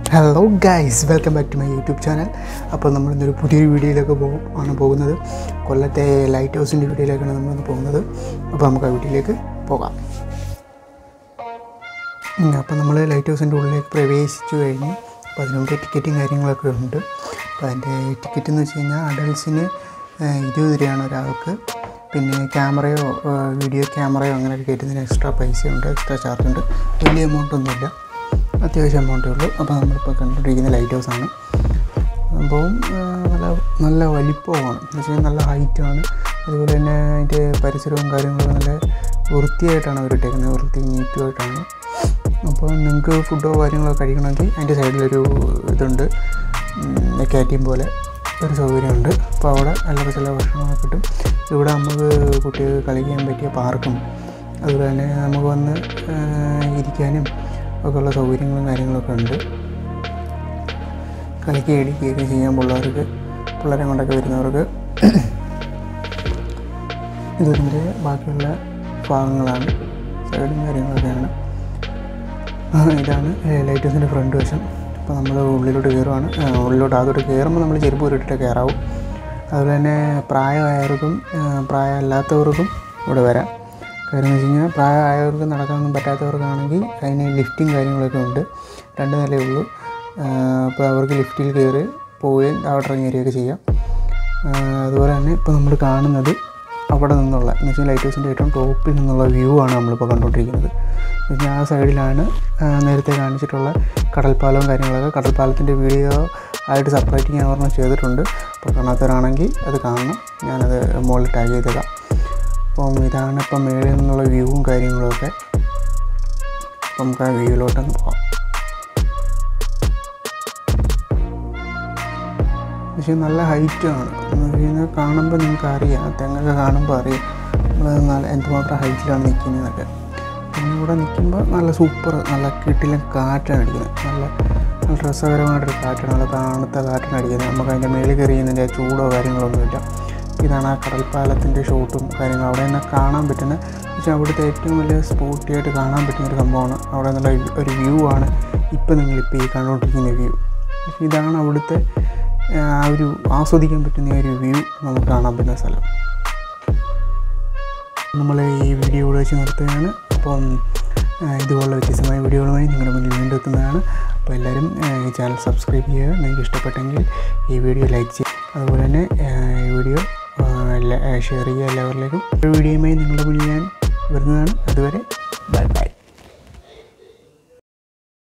hello guys welcome back to my YouTube channel അപ്പോൾ നമ്മൾ ഇന്നൊരു പുതിയൊരു വീഡിയോയിലേക്ക് പോകും ആണ് പോകുന്നത് കൊല്ലത്തെ ലൈറ്റ് ഹൗസിൻ്റെ വീഡിയോയിലേക്കാണ് നമ്മളിന്ന് പോകുന്നത് അപ്പോൾ നമുക്ക് ആ വീഡിയോയിലേക്ക് പോകാം ഉം, അപ്പോൾ നമ്മൾ ലൈറ്റ് ഹൗസിൻ്റെ ഉള്ളിലേക്ക് പ്രവേശിച്ചു കഴിഞ്ഞ് അപ്പോൾ അതിനുവേണ്ടി ടിക്കറ്റും കാര്യങ്ങളൊക്കെ ഉണ്ട് അപ്പോൾ അതിൻ്റെ ടിക്കറ്റ് എന്ന് വെച്ച് കഴിഞ്ഞാൽ അഡൾട്ട്സിന് ഇരുപത് രൂപയാണ് ഒരാൾക്ക് പിന്നെ ക്യാമറയോ ഏഹ്, വീഡിയോ ക്യാമറയോ അങ്ങനെയൊക്കെ കയറ്റുന്നതിന് എക്സ്ട്രാ പൈസയുണ്ട് എക്സ്ട്രാ ചാർജ് ഉണ്ട് വലിയ എമൗണ്ട് ഒന്നുമില്ല അത്യാവശ്യം എമൗണ്ടേ ഉള്ളൂ അപ്പോൾ നമ്മളിപ്പോൾ കണ്ടുകൊണ്ടിരിക്കുന്ന ലൈറ്റ് ഹൗസാണ് സംഭവം ഏഹ്, നല്ല നല്ല വലിപ്പമാണ് എന്ന് വെച്ചാൽ നല്ല ഹൈറ്റാണ് അതുപോലെ തന്നെ അതിൻ്റെ പരിസരവും കാര്യങ്ങളും നല്ല വൃത്തിയായിട്ടാണ് അവർ ഇട്ടേക്കുന്നത് വൃത്തി നീറ്റുമായിട്ടാണ് അപ്പോൾ നിങ്ങൾക്ക് ഫുഡോ കാര്യങ്ങളോ കഴിക്കണമെങ്കിൽ അതിൻ്റെ സൈഡിലൊരു ഇതുണ്ട് ക്യാറ്റീൻ പോലെ ഒരു സൗകര്യമുണ്ട് അപ്പോൾ അവിടെ അല്ലറ ചില ഭക്ഷണമൊക്കെ കിട്ടും ഇവിടെ നമുക്ക് കുട്ടികൾക്ക് കളിക്കാൻ പറ്റിയ പാർക്കും അതുപോലെ തന്നെ നമുക്ക് വന്ന് ഏഹ്, ഇരിക്കാനും ഒക്കെ ഉള്ള സൗകര്യങ്ങളും കാര്യങ്ങളൊക്കെ ഉണ്ട് കളിക്കുകയും ഇടിക്കുകയൊക്കെ ചെയ്യാൻ പിള്ളേർക്ക് പിള്ളേരെ കൊണ്ടൊക്കെ വരുന്നവർക്ക് ഇതിൻ്റെ ബാക്കിയുള്ള ഭാഗങ്ങളാണ് സൈഡും കാര്യങ്ങളൊക്കെയാണ് ആ, ഇതാണ് ലൈറ്റ് ഹൗസിൻ്റെ ഫ്രണ്ട് വശം അപ്പോൾ നമ്മൾ ഉള്ളിലോട്ട് കയറുവാണ് ആ, ഉള്ളിലോട്ട് അതോട്ട് കയറുമ്പോൾ നമ്മൾ ചെരുപ്പ് ഇട്ടിട്ട് കയറാവും അതുപോലെ തന്നെ പ്രായമായവർക്കും ആ, പ്രായമല്ലാത്തവർക്കും ഇവിടെ വരാം കാര്യം എന്ന് വെച്ച് കഴിഞ്ഞാൽ പ്രായമായവർക്ക് നടക്കാനൊന്നും പറ്റാത്തവർക്കാണെങ്കിൽ അതിന് ലിഫ്റ്റും കാര്യങ്ങളൊക്കെ ഉണ്ട് രണ്ട് നിലയേ ഉള്ളൂ ആ, അപ്പോൾ അവർക്ക് ലിഫ്റ്റിൽ കയറി പോവുകയും അവിടെ ഇറങ്ങി വരികയൊക്കെ ചെയ്യാം ആ, അതുപോലെ തന്നെ ഇപ്പോൾ നമ്മൾ കാണുന്നത് അവിടെ നിന്നുള്ള എന്ന് വെച്ചാൽ ലൈറ്റ് ഹൗസിൻ്റെ ഏറ്റവും ടോപ്പിൽ നിന്നുള്ള വ്യൂ ആണ് നമ്മളിപ്പോൾ കണ്ടുകൊണ്ടിരിക്കുന്നത് എന്ന് വെച്ചാൽ ആ സൈഡിലാണ് ആ, നേരത്തെ കാണിച്ചിട്ടുള്ള കടൽപ്പാലവും കാര്യങ്ങളൊക്കെ കടൽപ്പാലത്തിൻ്റെ വീഡിയോ ആയിട്ട് സെപ്പറേറ്റ് ഞാൻ ഒരെണ്ണം ചെയ്തിട്ടുണ്ട് അപ്പോൾ കാണാത്തവരാണെങ്കിൽ അത് കാണണം ഞാനത് മുകളിൽ ടാഗ് ചെയ്തതാണ് അപ്പം ഇതാണ് ഇപ്പം മേളിൽ നിന്നുള്ള വ്യൂവും കാര്യങ്ങളുമൊക്കെ അപ്പം നമുക്ക് ആ വ്യൂയിലോട്ടൊന്ന് പോകാം പക്ഷേ നല്ല ഹൈറ്റാണ് എന്ന് വെച്ച് കഴിഞ്ഞാൽ കാണുമ്പോൾ നിങ്ങൾക്ക് അറിയാം തെങ്ങൊക്കെ കാണുമ്പോൾ അറിയാം നമ്മൾ നല്ല എന്തുമാത്രം ഹൈറ്റിലാണ് നിൽക്കുന്നതൊക്കെ പിന്നെ ഇവിടെ നിൽക്കുമ്പോൾ നല്ല സൂപ്പർ നല്ല കിട്ടിലും കാറ്റാണ് അടിക്കുന്നത് നല്ല നല്ല രസകരമായിട്ടൊരു കാറ്റാണ് നല്ല തണുത്ത കാറ്റാണ് അടിക്കുന്നത് നമുക്ക് അതിൻ്റെ മേളിൽ കയറിയതിൻ്റെ ചൂടോ കാര്യങ്ങളൊന്നുമില്ല ഇതാണ് ആ കടൽപ്പാലത്തിൻ്റെ ഷോട്ടും കാര്യങ്ങളും അവിടെ നിന്ന് കാണാൻ പറ്റുന്ന പക്ഷേ അവിടുത്തെ ഏറ്റവും വലിയ സ്പോട്ടിയായിട്ട് കാണാൻ പറ്റുന്ന ഒരു സംഭവമാണ് അവിടെ നല്ല ഒരു വ്യൂ ആണ് ഇപ്പം നിങ്ങളിപ്പോൾ ഈ കണ്ടുകൊണ്ടിരിക്കുന്ന വ്യൂ പക്ഷേ ഇതാണ് അവിടുത്തെ ആ ഒരു ആസ്വദിക്കാൻ പറ്റുന്ന ഒരു വ്യൂ നമുക്ക് കാണാൻ പറ്റുന്ന സ്ഥലം നമ്മൾ ഈ വീഡിയോ ഇവിടെ വെച്ച് നിർത്തുകയാണ് അപ്പം ആ, ഇതുപോലുള്ള വ്യത്യസ്തമായ വീഡിയോകളുമായി നിങ്ങളുടെ മുന്നിൽ വീണ്ടും എത്തുന്നതാണ് അപ്പോൾ എല്ലാവരും ആ, ഈ ചാനൽ സബ്സ്ക്രൈബ് ചെയ്യുക നിങ്ങൾക്ക് ഇഷ്ടപ്പെട്ടെങ്കിൽ ഈ വീഡിയോ ലൈക്ക് ചെയ്യുക അതുപോലെ തന്നെ ആ, ഈ വീഡിയോ ഷെയർ ചെയ്യുക എല്ലാവരിലേക്കും ഒരു വീഡിയോയുമായി നിങ്ങളുടെ മുന്നിൽ ഞാൻ വരുന്നതാണ് അതുവരെ ബൈ ബൈ